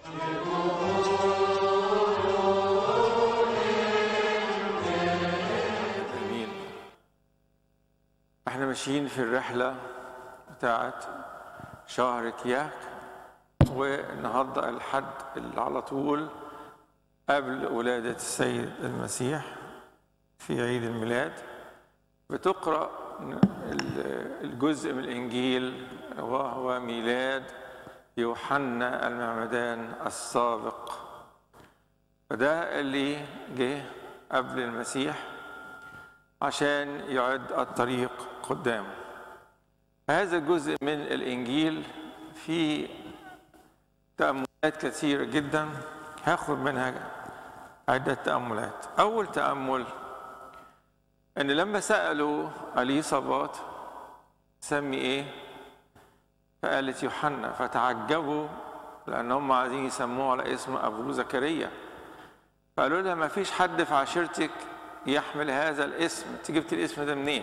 امين احنا ماشيين في الرحله بتاعت شهر كياك والنهارده الحد اللي على طول قبل ولاده السيد المسيح في عيد الميلاد بتقرا الجزء من الانجيل وهو ميلاد يوحنا المعمدان السابق فده اللي جه قبل المسيح عشان يعد الطريق قدامه هذا الجزء من الإنجيل فيه تأملات كثيرة جدا هاخد منها عدة تأملات أول تأمل أن لما سألوا أليصابات سمي إيه فقالت يوحنا فتعجبوا لأنهم عايزين يسموه على اسم أبوه زكريا فقالوا لها ما فيش حد في عشيرتك يحمل هذا الاسم انت جبت الاسم ده منين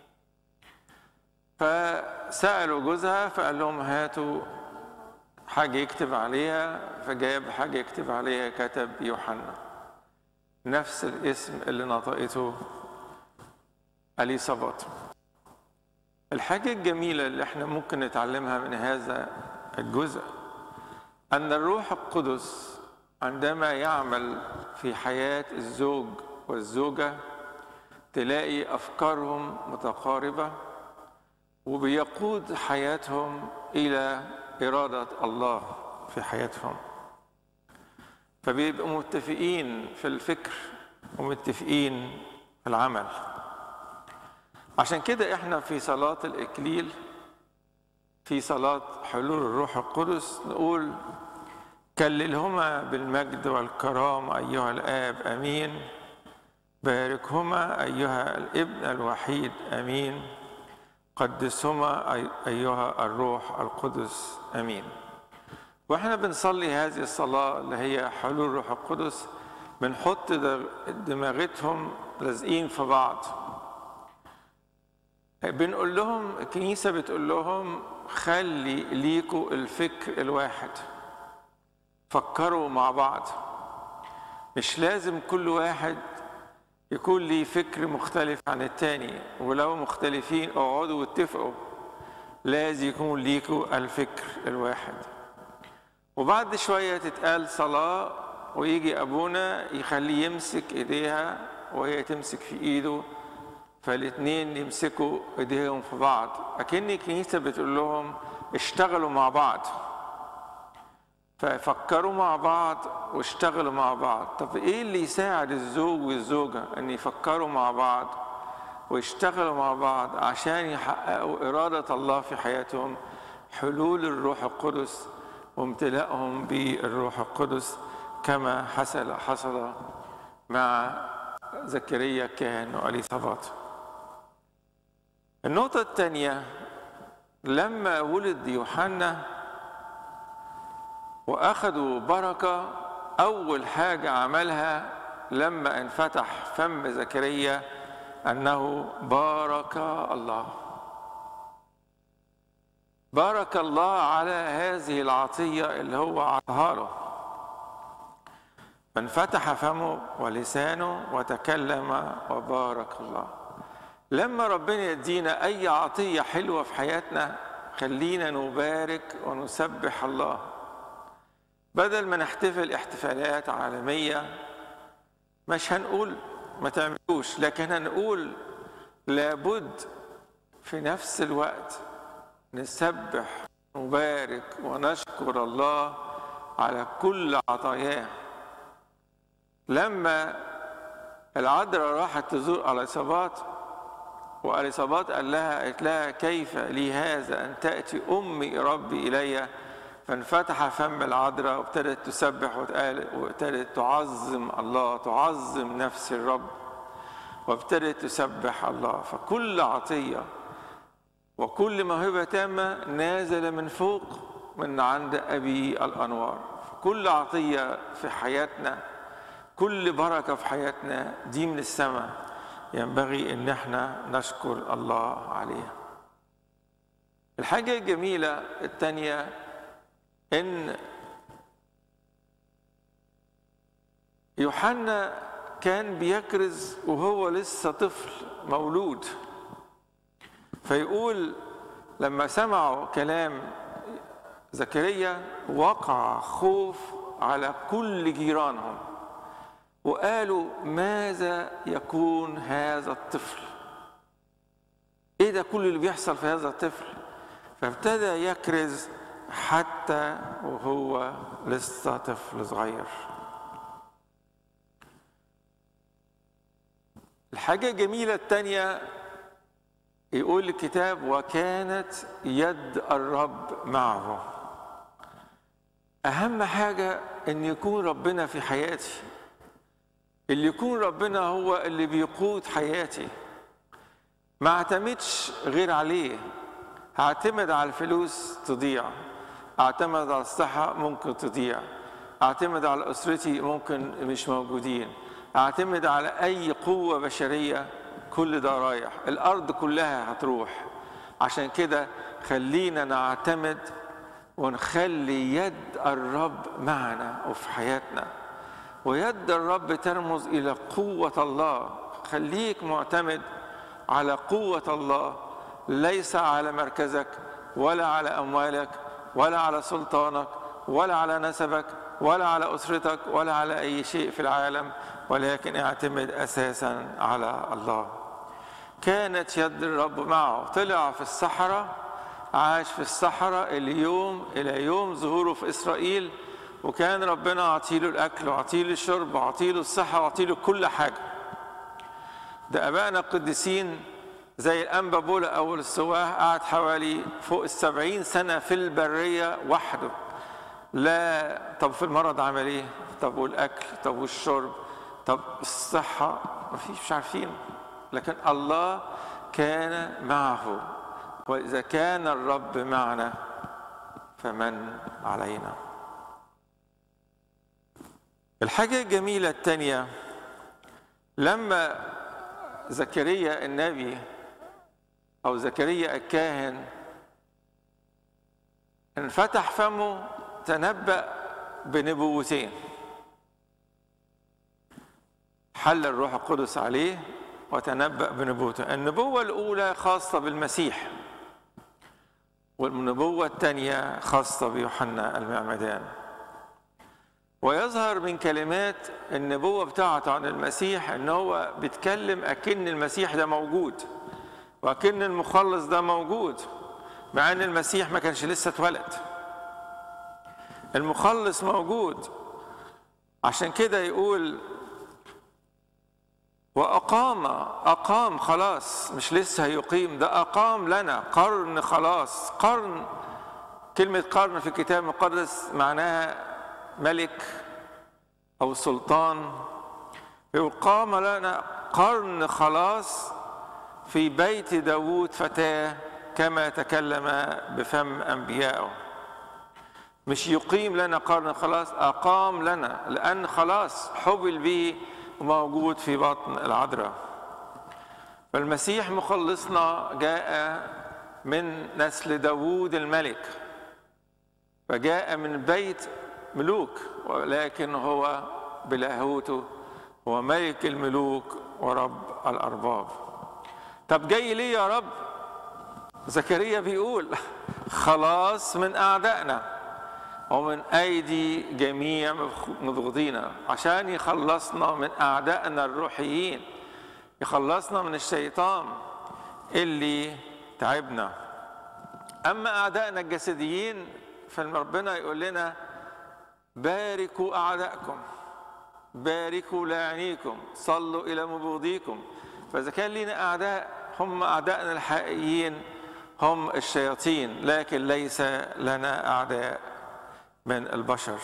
فسألوا جوزها فقال لهم هاتوا حاجة يكتب عليها فجاب حاجة يكتب عليها كتب يوحنا نفس الاسم اللي نطقته أليصابات الحاجة الجميلة اللي احنا ممكن نتعلمها من هذا الجزء أن الروح القدس عندما يعمل في حياة الزوج والزوجة تلاقي أفكارهم متقاربة وبيقود حياتهم إلى إرادة الله في حياتهم فبيبقوا متفقين في الفكر ومتفقين في العمل عشان كده احنا في صلاة الإكليل في صلاة حلول الروح القدس نقول كللهما بالمجد والكرام أيها الآب أمين باركهما أيها الابن الوحيد أمين قدسهما أيها الروح القدس أمين وإحنا بنصلي هذه الصلاة اللي هي حلول الروح القدس بنحط دماغتهم لازقين في بعض بنقول لهم الكنيسة بتقول لهم خلي ليكوا الفكر الواحد فكروا مع بعض مش لازم كل واحد يكون لي فكر مختلف عن التاني ولو مختلفين اقعدوا واتفقوا لازم يكون ليكوا الفكر الواحد وبعد شوية تتقال صلاة ويجي أبونا يخليه يمسك إيديها وهي تمسك في إيده فالاتنين يمسكوا إيديهم في بعض أكن الكنيسة بتقول لهم اشتغلوا مع بعض ففكروا مع بعض واشتغلوا مع بعض طب ايه اللي يساعد الزوج والزوجة ان يفكروا مع بعض ويشتغلوا مع بعض عشان يحققوا إرادة الله في حياتهم حلول الروح القدس وامتلاءهم بالروح القدس كما حصل حصل مع زكريا كان وأليصابات النقطة الثانية لما ولد يوحنا واخذوا بركه اول حاجه عملها لما انفتح فم زكريا انه بارك الله بارك الله على هذه العطيه اللي هو اعطاها له فانفتح فمه ولسانه وتكلم وبارك الله لما ربنا يدينا اي عطيه حلوه في حياتنا خلينا نبارك ونسبح الله بدل ما نحتفل احتفالات عالمية مش هنقول ما تعملوش لكن هنقول لابد في نفس الوقت نسبح نبارك ونشكر الله على كل عطاياه لما العذراء راحت تزور اليصابات واليصابات قال لها قالت لها كيف لي هذا ان تاتي امي ربي الي فانفتح فم العذراء وابتدت تسبح وابتدت تعظم الله تعظم نفس الرب وابتدت تسبح الله فكل عطية وكل موهبة تامة نازل من فوق من عند أبي الأنوار كل عطية في حياتنا كل بركة في حياتنا دي من السماء ينبغي ان احنا نشكر الله عليها الحاجة الجميلة الثانية ان يوحنا كان بيكرز وهو لسه طفل مولود فيقول لما سمعوا كلام زكريا وقع خوف على كل جيرانهم وقالوا ماذا يكون هذا الطفل ايه ده كل اللي بيحصل في هذا الطفل فابتدى يكرز حتى وهو لسه طفل صغير الحاجة الجميلة التانية يقول الكتاب وكانت يد الرب معه أهم حاجة إن يكون ربنا في حياتي اللي يكون ربنا هو اللي بيقود حياتي ما اعتمدش غير عليه هعتمد على الفلوس تضيع اعتمد على الصحة ممكن تضيع اعتمد على أسرتي ممكن مش موجودين اعتمد على أي قوة بشرية كل ده رايح الأرض كلها هتروح عشان كده خلينا نعتمد ونخلي يد الرب معنا وفي حياتنا ويد الرب ترمز إلى قوة الله خليك معتمد على قوة الله ليس على مركزك ولا على أموالك ولا على سلطانك ولا على نسبك ولا على أسرتك ولا على أي شيء في العالم ولكن اعتمد أساسا على الله كانت يد الرب معه طلع في الصحراء عاش في الصحراء اليوم إلى يوم ظهوره في إسرائيل وكان ربنا عطيله الأكل وعطيله الشرب وعطيله الصحة وعطيله كل حاجة ده أبائنا القديسين زي الأنبا بولا أول السواح قعد حوالي فوق السبعين سنة في البرية وحده لا طب في المرض عمل ايه طب والأكل طب والشرب طب الصحة مفيش مش عارفين لكن الله كان معه وإذا كان الرب معنا فمن علينا الحاجة الجميلة الثانية لما زكريا النبي أو زكريا الكاهن انفتح فمه تنبأ بنبوتين حل الروح القدس عليه وتنبأ بنبوته النبوة الأولى خاصة بالمسيح والنبوة الثانية خاصة بيوحنا المعمدان ويظهر من كلمات النبوة بتاعته عن المسيح ان هو بيتكلم اكن المسيح ده موجود واكن المخلص ده موجود مع ان المسيح ما كانش لسه اتولد المخلص موجود عشان كده يقول وأقام أقام خلاص مش لسه هيقيم ده أقام لنا قرن خلاص قرن كلمة قرن في الكتاب المقدس معناها ملك أو سلطان يقول قام لنا قرن خلاص في بيت داوود فتاة كما تكلم بفم أنبيائه مش يقيم لنا قرن خلاص أقام لنا لأن خلاص حبل به موجود في بطن العذراء فالمسيح مخلصنا جاء من نسل داوود الملك فجاء من بيت ملوك ولكن هو بلاهوته هو ملك الملوك ورب الأرباب طب جاي ليه يا رب زكريا بيقول خلاص من أعدائنا ومن أيدي جميع مبغضينا عشان يخلصنا من أعدائنا الروحيين يخلصنا من الشيطان اللي تعبنا أما أعدائنا الجسديين فربنا يقول لنا باركوا أعدائكم باركوا لاعنيكم صلوا إلى مبغضيكم فإذا كان لنا أعداء هم أعدائنا الحقيقيين هم الشياطين لكن ليس لنا أعداء من البشر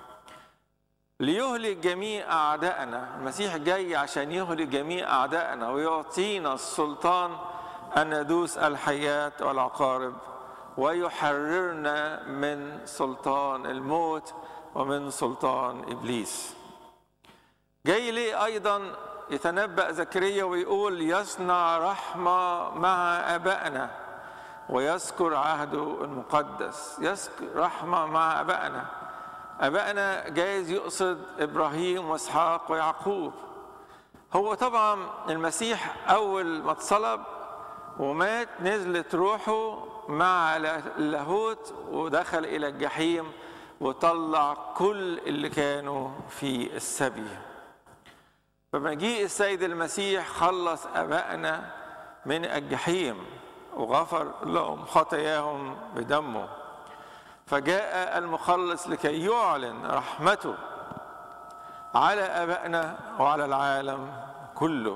ليهلك جميع أعدائنا المسيح جاي عشان يهلك جميع أعدائنا ويعطينا السلطان أن ندوس الحياة والعقارب ويحررنا من سلطان الموت ومن سلطان إبليس جاي ليه أيضا يتنبأ زكريا ويقول يصنع رحمة مع أبائنا ويذكر عهده المقدس يذكر رحمة مع أبائنا ابائنا جايز يقصد ابراهيم واسحاق ويعقوب هو طبعا المسيح اول ما اتصلب ومات نزلت روحه مع اللاهوت ودخل الى الجحيم وطلع كل اللي كانوا في السبي فمجيء السيد المسيح خلص ابائنا من الجحيم وغفر لهم خطاياهم بدمه فجاء المخلص لكي يعلن رحمته على ابائنا وعلى العالم كله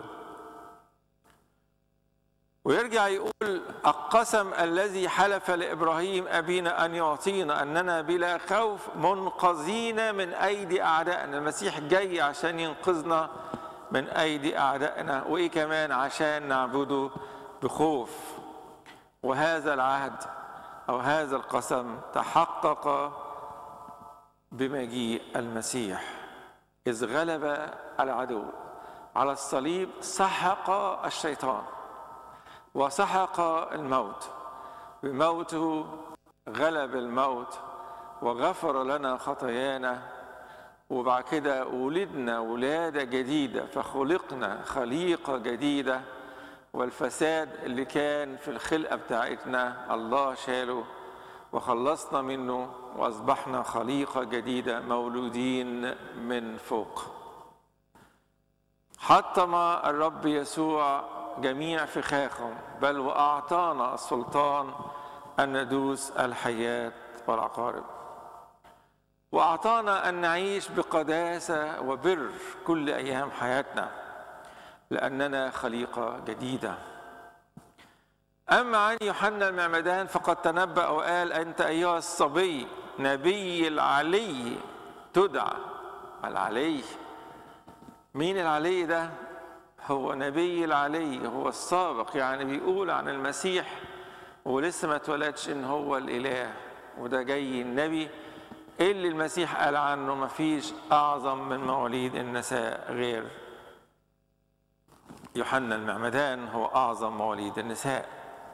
ويرجع يقول القسم الذي حلف لابراهيم ابينا ان يعطينا اننا بلا خوف منقذين من ايدي اعدائنا المسيح جاي عشان ينقذنا من ايدي اعدائنا وايه كمان عشان نعبده بخوف وهذا العهد او هذا القسم تحقق بمجيء المسيح اذ غلب العدو على الصليب سحق الشيطان وسحق الموت بموته غلب الموت وغفر لنا خطايانا وبعد كده ولدنا ولادة جديدة فخلقنا خليقة جديدة والفساد اللي كان في الخلقة بتاعتنا الله شاله وخلصنا منه وأصبحنا خليقة جديدة مولودين من فوق حطم الرب يسوع جميع فخاخهم بل وأعطانا السلطان أن ندوس الحياة والعقارب وأعطانا أن نعيش بقداسة وبر كل أيام حياتنا لأننا خليقة جديدة أما عن يوحنا المعمدان فقد تنبأ وقال أنت أيها الصبي نبي العلي تدعى العلي مين العلي ده هو نبي العلي هو السابق يعني بيقول عن المسيح ولسه ما اتولدش ان هو الاله وده جاي النبي اللي المسيح قال عنه ما فيش اعظم من مواليد النساء غير يوحنا المعمدان هو اعظم مواليد النساء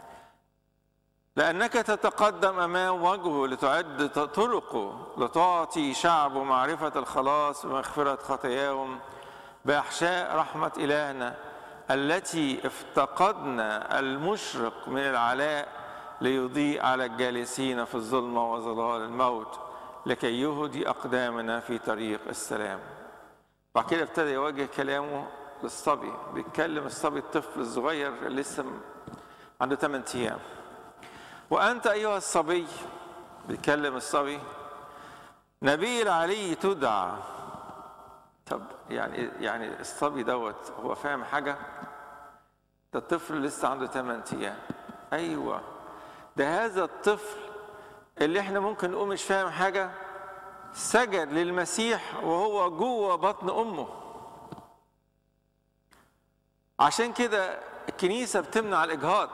لانك تتقدم امام وجهه لتعد طرقه لتعطي شعبه معرفه الخلاص ومغفره خطاياهم باحشاء رحمه الهنا التي افتقدنا المشرق من العلاء ليضيء على الجالسين في الظلمه وظلال الموت لكي يهدي اقدامنا في طريق السلام بعد كده ابتدى يوجه كلامه للصبي بيتكلم الصبي الطفل الصغير اللي لسه عنده 8 ايام وانت ايها الصبي بيتكلم الصبي نبي العلي تدعى طب يعني يعني الصبي دوت هو فاهم حاجه ده الطفل لسه عنده 8 ايام ايوه ده هذا الطفل اللي احنا ممكن نقول مش فاهم حاجه سجد للمسيح وهو جوه بطن امه عشان كده الكنيسه بتمنع الاجهاض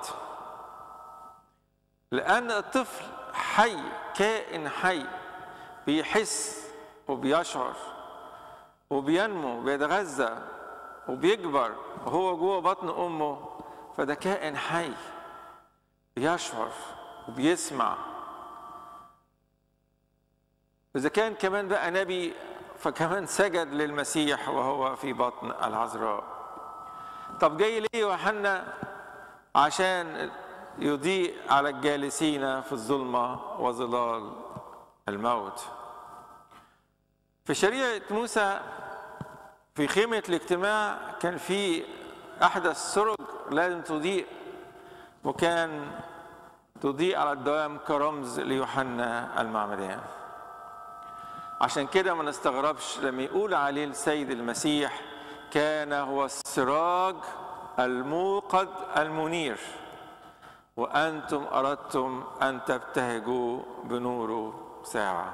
لان الطفل حي كائن حي بيحس وبيشعر وبينمو وبيتغذى وبيكبر وهو جوه بطن امه فده كائن حي بيشعر وبيسمع إذا كان كمان بقى نبي فكمان سجد للمسيح وهو في بطن العذراء طب جاي ليه يوحنا عشان يضيء على الجالسين في الظلمة وظلال الموت في شريعة موسى في خيمة الاجتماع كان في أحدث سرج لازم تضيء وكان تضيء على الدوام كرمز ليوحنا المعمدان عشان كده ما نستغربش لما يقول عليه السيد المسيح كان هو السراج الموقد المنير وأنتم أردتم أن تبتهجوا بنوره ساعة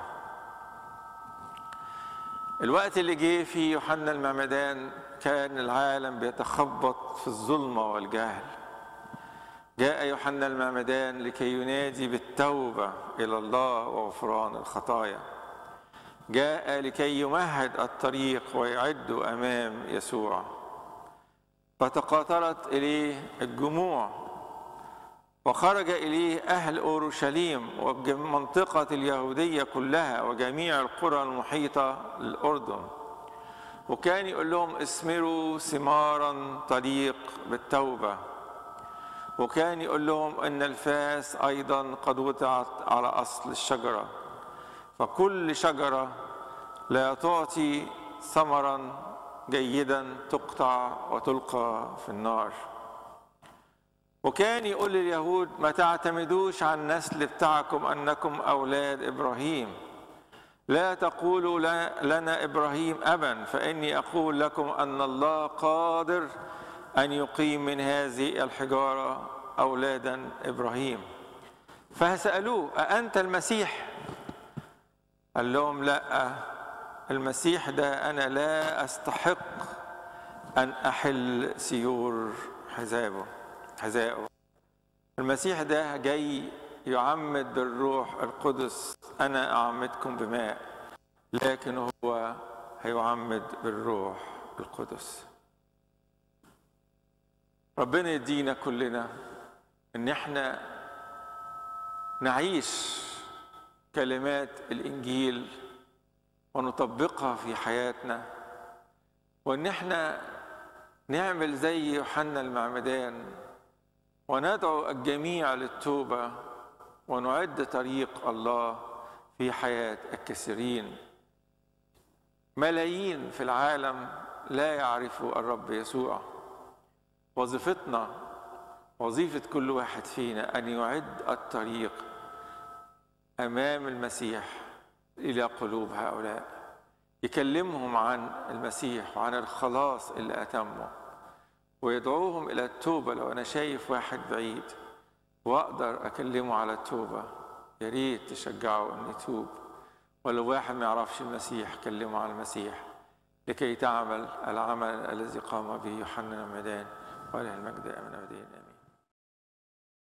الوقت اللي جه فيه يوحنا المعمدان كان العالم بيتخبط في الظلمة والجهل جاء يوحنا المعمدان لكي ينادي بالتوبة إلى الله وغفران الخطايا جاء لكي يمهد الطريق ويعد امام يسوع فتقاطرت اليه الجموع وخرج إليه أهل أورشليم ومنطقة اليهودية كلها وجميع القرى المحيطة للأردن وكان يقول لهم اسمروا ثمارا طريق بالتوبة وكان يقول لهم أن الفاس أيضا قد وضعت على أصل الشجرة فكل شجرة لا تعطي ثمرا جيدا تقطع وتلقى في النار وكان يقول لليهود ما تعتمدوش على النسل بتاعكم انكم اولاد ابراهيم لا تقولوا لنا ابراهيم ابا فاني اقول لكم ان الله قادر ان يقيم من هذه الحجاره اولادا ابراهيم فسالوه اانت المسيح قال لهم لا المسيح ده انا لا استحق ان احل سيور حزابه حذائه المسيح ده جاي يعمد بالروح القدس أنا أعمدكم بماء لكن هو هيعمد بالروح القدس ربنا يدينا كلنا ان احنا نعيش كلمات الانجيل ونطبقها في حياتنا وان احنا نعمل زي يوحنا المعمدان وندعو الجميع للتوبة ونعد طريق الله في حياة الكثيرين ملايين في العالم لا يعرفوا الرب يسوع وظيفتنا وظيفة كل واحد فينا أن يعد الطريق أمام المسيح إلى قلوب هؤلاء يكلمهم عن المسيح وعن الخلاص اللي أتمه ويدعوهم إلى التوبة لو أنا شايف واحد بعيد وأقدر أكلمه على التوبة يا ريت تشجعه أن يتوب ولو واحد ما يعرفش المسيح كلمه على المسيح لكي تعمل العمل الذي قام به يوحنا المدان وله المجد أمن أبدين آمين